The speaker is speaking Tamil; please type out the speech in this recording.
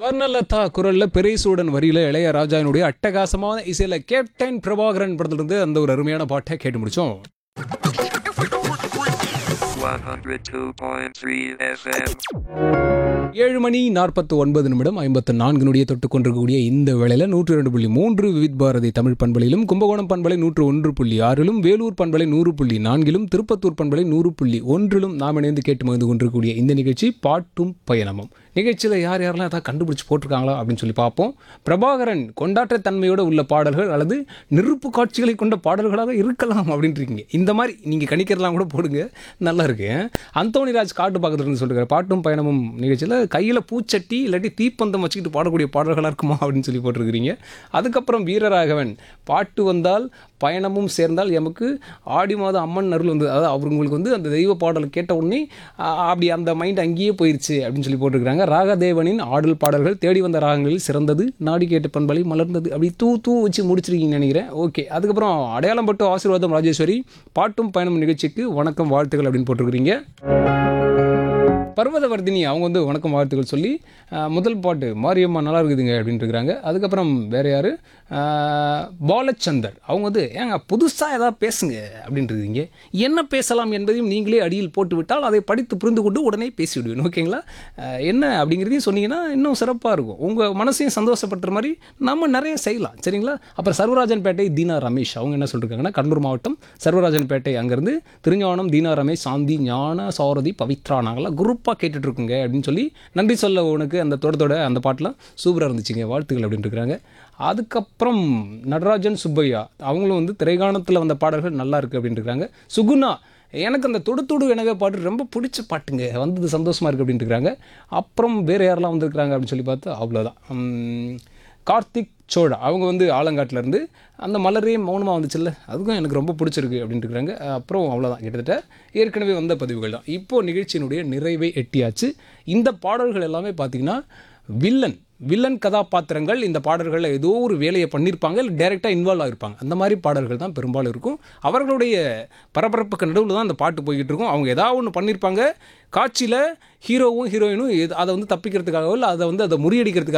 வர்ணலதா குரல்ல பெரியசூடன் வரியில இளையராஜாவினுடைய அட்டகாசமான இசையில கேப்டன் பிரபாகரன் படத்துல இருந்து அந்த ஒரு அருமையான பாட்டை கேட்டு முடிச்சோம் 102.3 FM. ஏழு மணி நாற்பத்தி ஒன்பது நிமிடம் ஐம்பத்து நான்கு நொடியை தொட்டு கொண்டிருக்கக்கூடிய இந்த வேளையில் நூற்று இரண்டு புள்ளி மூன்று விவித் பாரதி தமிழ் பண்பலையிலும் கும்பகோணம் பண்பலை நூற்று ஒன்று புள்ளி ஆறிலும் வேலூர் பண்பலை நூறு புள்ளி நான்கிலும் திருப்பத்தூர் பண்பலை நூறு புள்ளி ஒன்றிலும் நாம் இணைந்து கேட்டு மகிழ்ந்து கொண்டிருக்கக்கூடிய இந்த நிகழ்ச்சி பாட்டும் பயணமும் நிகழ்ச்சியில் யார் யாரெல்லாம் ஏதாவது கண்டுபிடிச்சு போட்டிருக்காங்களா அப்படின்னு சொல்லி பார்ப்போம் பிரபாகரன் கொண்டாட்டத்தன்மையோட உள்ள பாடல்கள் அல்லது நெருப்பு காட்சிகளை கொண்ட பாடல்களாக இருக்கலாம் அப்படின்ட்டு இருக்கீங்க இந்த மாதிரி நீங்கள் கணிக்கிறலாம் கூட போடுங்க நல்லா இருக்கு அந்தோணிராஜ் காட்டு பக்கத்துல இருந்து சொல்லிருக்காரு பாட்டும் பயணமும் நிகழ்ச்சியில் கையில் பூச்சட்டி இல்லாட்டி தீப்பந்தம் வச்சுக்கிட்டு பாடக்கூடிய பாடல்களாக இருக்குமா அப்படின்னு சொல்லி போட்டிருக்கிறீங்க அதுக்கப்புறம் வீரராகவன் பாட்டு வந்தால் பயணமும் சேர்ந்தால் எமக்கு ஆடி மாதம் அம்மன் அருள் வந்து அதாவது அவங்களுக்கு வந்து அந்த தெய்வ பாடல் கேட்ட உடனே ஆ, அப்படி அந்த மைண்ட் அங்கேயே போயிருச்சு அப்படின்னு சொல்லி போட்டிருக்காங்க ராகதேவனின் ஆடல் பாடல்கள் தேடி வந்த ராகங்களில் சிறந்தது நாடி கேட்ட பண்பலை மலர்ந்தது அப்படி தூ தூ வச்சு முடிச்சிருக்கீங்கன்னு நினைக்கிறேன் ஓகே அதுக்கப்புறம் அடையாளம் பட்டு ஆசீர்வாதம் ராஜேஸ்வரி பாட்டும் பயணம் நிகழ்ச்சிக்கு வணக்கம் வாழ்த்துக்கள் அப்படின்னு போட்டிருக்கிறீங்க பர்வதவர்தினி அவங்க வந்து வணக்கம் வாழ்த்துக்கள் சொல்லி அஹ், முதல் பாட்டு மாரியம்மா நல்லா இருக்குதுங்க அப்படின்ட்டு இருக்கிறாங்க அதுக்கப்புறம் வேற யார் பாலச்சந்தர் அவங்க வந்து ஏங்க புதுசாக ஏதாவது பேசுங்க அப்படின்ட்டு இருக்கீங்க என்ன பேசலாம் என்பதையும் நீங்களே அடியில் போட்டு விட்டால் அதை படித்து புரிந்து கொண்டு உடனே பேசி விடுவேன் ஓகேங்களா அஹ், என்ன அப்படிங்கிறதையும் சொன்னீங்கன்னா இன்னும் சிறப்பாக இருக்கும் உங்கள் மனசையும் சந்தோஷப்படுற மாதிரி நம்ம நிறைய செய்யலாம் சரிங்களா அப்புறம் சர்வராஜன் பேட்டை தீனா ரமேஷ் அவங்க என்ன சொல்லியிருக்காங்கன்னா கடலூர் மாவட்டம் சர்வராஜன் பேட்டை அங்கேருந்து திருஞானம் தீனா ரமேஷ் சாந்தி ஞான சாரதி பவித்ரா நாங்களாம் குரூப்பாக கேட்டுட்டு இருக்குங்க அப்படின்னு சொல்லி நன்றி சொல்ல உனக்கு அந்த தொடத்தோட அந்த பாட்டெலாம் சூப்பராக இருந்துச்சுங்க வாழ்த்துக்கள் அப்படின்ட்டு இருக்கிறாங்க அதுக்கப்புறம் நடராஜன் சுப்பையா அவங்களும் வந்து திரைகாணத்தில் வந்த பாடல்கள் நல்லா இருக்குது அப்படின்ட்டு இருக்காங்க சுகுணா எனக்கு அந்த தொடு தொடு எனவே பாட்டு ரொம்ப பிடிச்ச பாட்டுங்க வந்தது சந்தோஷமாக இருக்குது அப்படின்ட்டு இருக்காங்க அப்புறம் வேறு யாரெல்லாம் வந்திருக்கிறாங்க அப்படின்னு சொல்லி பார்த்தா அவ்வளோதான் உம், கார்த்திக் சோழா அவங்க வந்து ஆலங்காட்டில் இருந்து அந்த மலரே மௌனமாக வந்துச்சுல்ல அதுக்கும் எனக்கு ரொம்ப பிடிச்சிருக்கு அப்படின்ட்டு இருக்கிறாங்க அப்புறம் அவ்வளோதான் கிட்டத்தட்ட ஏற்கனவே வந்த பதிவுகள் தான் இப்போது நிகழ்ச்சியினுடைய நிறைவை எட்டியாச்சு இந்த பாடல்கள் எல்லாமே பார்த்திங்கன்னா வில்லன் வில்லன் கதாபாத்திரங்கள் இந்த பாடல்களில் ஏதோ ஒரு வேலையை பண்ணியிருப்பாங்க இல்லை டேரெக்டாக இன்வால்வ் ஆகிருப்பாங்க அந்த மாதிரி பாடல்கள் தான் பெரும்பாலும் இருக்கும் அவர்களுடைய பரபரப்புக்கு நடுவில் தான் அந்த பாட்டு போய்கிட்டு இருக்கும் அவங்க ஏதாவது ஒன்று பண்ணியிருப்பாங்க காட்சியில் ஹீரோவும் ஹீரோயினும் எது- அதை வந்து தப்பிக்கிறதுக்காகவோ இல்லை அதை வந்து அதை முறியடிக்கிறதுக்காக